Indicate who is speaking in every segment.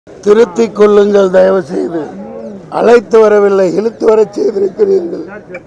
Speaker 1: திருத்திக் கொள்ளுங்கள் தயவு செய்து அழைத்து வரவில்லை இழுத்து வரச் செய்திருக்கிறீர்கள்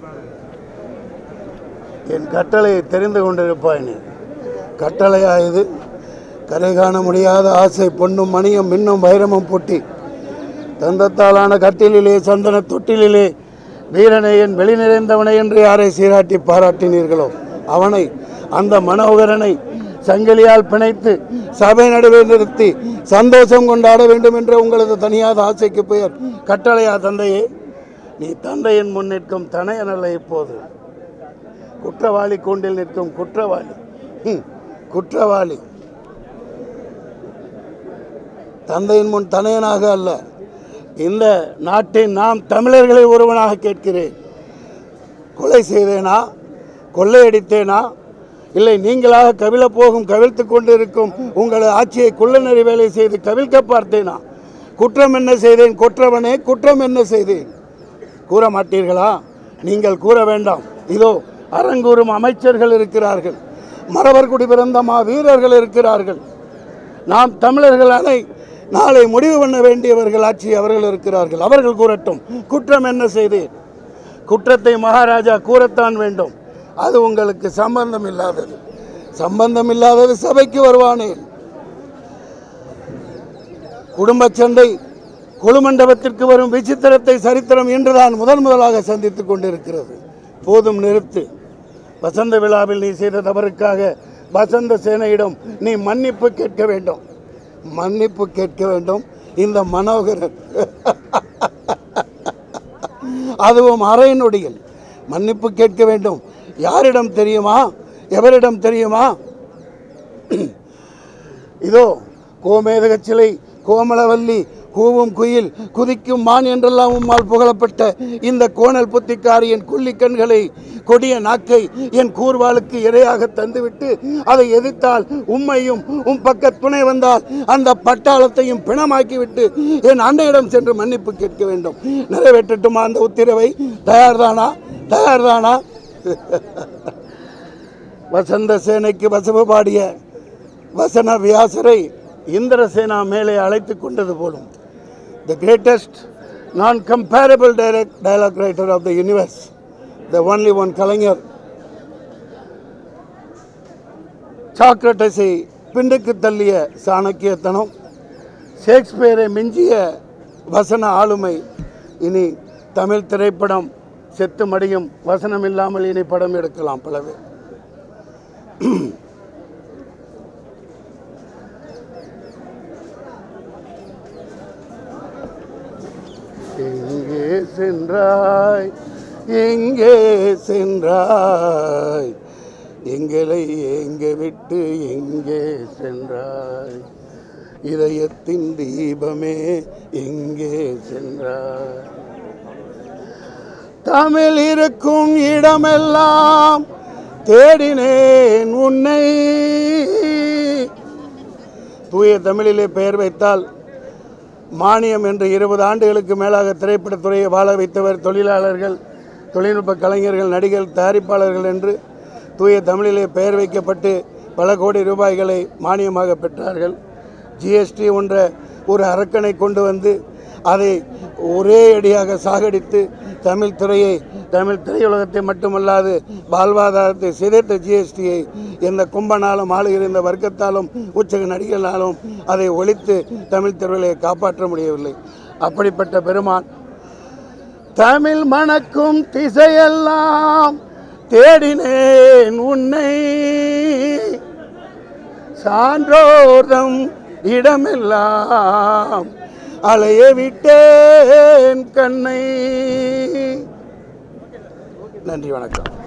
Speaker 1: என் கட்டளையை தெரிந்து கொண்டிருப்பாய் நீ கட்டளையா இது கரை காண முடியாத ஆசை பொன்னும் மணியும் மின்னும் வைரமும் பொட்டி தந்தத்தாலான கட்டிலிலே சந்தன தொட்டிலிலே வீரனை என் வெளி நிறைந்தவனை என்று யாரை சீராட்டி பாராட்டினீர்களோ அவனை அந்த மனோகரனை சங்கிலியால் பிணைத்து சபை நடுவே நிறுத்தி சந்தோஷம் கொண்டாட வேண்டும் என்ற உங்களது தனியாத ஆசைக்கு பெயர் கட்டளையா தந்தையே நீ தந்தையின் முன் நிற்கும் தனையனல்ல இப்போது குற்றவாளி கூண்டில் நிற்கும் குற்றவாளி ஹம், குற்றவாளி தந்தையின் முன் தனையனாக அல்ல இந்த நாட்டின் நாம் தமிழர்களை ஒருவனாக கேட்கிறேன் கொலை செய்தேனா கொள்ளையடித்தேனா இல்லை நீங்களாக கவிழ போகும் கவிழ்த்து கொண்டிருக்கும் உங்களது ஆட்சியை குள்ளநெறி வேலை செய்து கவிழ்க்க பார்த்தேனா குற்றம் என்ன செய்தேன் குற்றவனே குற்றம் என்ன செய்தேன் கூற மாட்டீர்களா நீங்கள் கூற வேண்டாம் இதோ அரங்கூறும் அமைச்சர்கள் இருக்கிறார்கள் மறவர்குடி பிறந்த மா வீரர்கள் இருக்கிறார்கள் நாம் தமிழர்கள் அனை நாளை முடிவு பண்ண வேண்டியவர்கள் ஆட்சி அவர்கள் இருக்கிறார்கள் அவர்கள் கூறட்டும் குற்றம் என்ன செய்தேன் குற்றத்தை மகாராஜா கூறத்தான் வேண்டும் அது உங்களுக்கு சம்பந்தம் இல்லாதது சம்பந்தம் இல்லாதது சபைக்கு வருவானேன் குடும்ப சண்டை குழுமண்டபத்திற்கு வரும் விசித்திரத்தை சரித்திரம் இன்றுதான் முதன் முதலாக சந்தித்துக் கொண்டிருக்கிறது போதும் நிறுத்து வசந்த விழாவில் நீ செய்த தவறுக்காக வசந்த சேனையிடம் நீ மன்னிப்பு கேட்க வேண்டும் மன்னிப்பு கேட்க வேண்டும் இந்த மனோகரன் அதுவும் அரை நொடியில் மன்னிப்பு கேட்க வேண்டும் யாரிடம் தெரியுமா எவரிடம் தெரியுமா இதோ கோமேதக சிலை கோமலவல்லி கூவும் குயில் குதிக்கும் மான் என்றெல்லாம் உம்மால் புகழப்பட்ட இந்த கோணல் புத்திக்காரியின் குள்ளி கண்களை கொடிய நாக்கை என் கூர்வாளுக்கு இரையாக தந்துவிட்டு அதை எதிர்த்தால் உம்மையும் உம் பக்க துணை வந்தால் அந்த பட்டாளத்தையும் பிணமாக்கிவிட்டு என் அன்னையிடம் சென்று மன்னிப்பு கேட்க வேண்டும் நிறைவேற்றட்டுமா அந்த உத்தரவை தயார்தானா தயார்தானா வசந்த சேனைக்கு வசவு பாடிய வசன வியாசரை இந்திரசேனா மேலே அழைத்து கொண்டது போலும் the greatest non comparable direct dialogue writer of the universe the only one Kalaignar சாக்ரட்டஸை பிண்டுக்கு தள்ளிய சாணக்கியத்தனம் ஷேக்ஸ்பியரை மிஞ்சிய வசன ஆளுமை இனி தமிழ் திரைப்படம் செத்து மடியும் வசனம் இல்லாமல் இனி படம் எடுக்கலாம் பலவே எங்கே சென்றாய் எங்கே சென்றாய் எங்களை எங்கே விட்டு எங்கே சென்றாய் இதயத்தின் தீபமே எங்கே சென்றாய் தமிழ் இருக்கும் இடமெல்லாம் தேடினேன் உன்னை தூய தமிழிலே பெயர் வைத்தால் மானியம் என்று இருபது ஆண்டுகளுக்கு மேலாக திரைப்படத்துறையை வாழ வைத்தவர் தொழிலாளர்கள் தொழில்நுட்ப கலைஞர்கள் நடிகர்கள் தயாரிப்பாளர்கள் என்று தூய தமிழிலே பெயர் வைக்கப்பட்டு பல கோடி ரூபாய்களை மானியமாக பெற்றார்கள் ஜிஎஸ்டி என்ற ஒரு அரக்கனை கொண்டு வந்து அதை ஒரே அடியாக சாகடித்து தமிழ் துறையை தமிழ் திரையுலகத்தை மட்டுமல்லாது வாழ்வாதாரத்தை சிதைத்த ஜிஎஸ்டியை எந்த கும்பனாலும் ஆளுகிற இந்த வர்க்கத்தாலும் உச்சக நடிகர்களாலும் அதை ஒழித்து தமிழ் துறையை காப்பாற்ற முடியவில்லை அப்படிப்பட்ட பெருமான் தமிழ் மணக்கும் திசையெல்லாம் தேடினேன் உன்னை சான்றோர்தம் இடமெல்லாம் அலைய விட்டேன் கண்ணை நன்றி வணக்கம்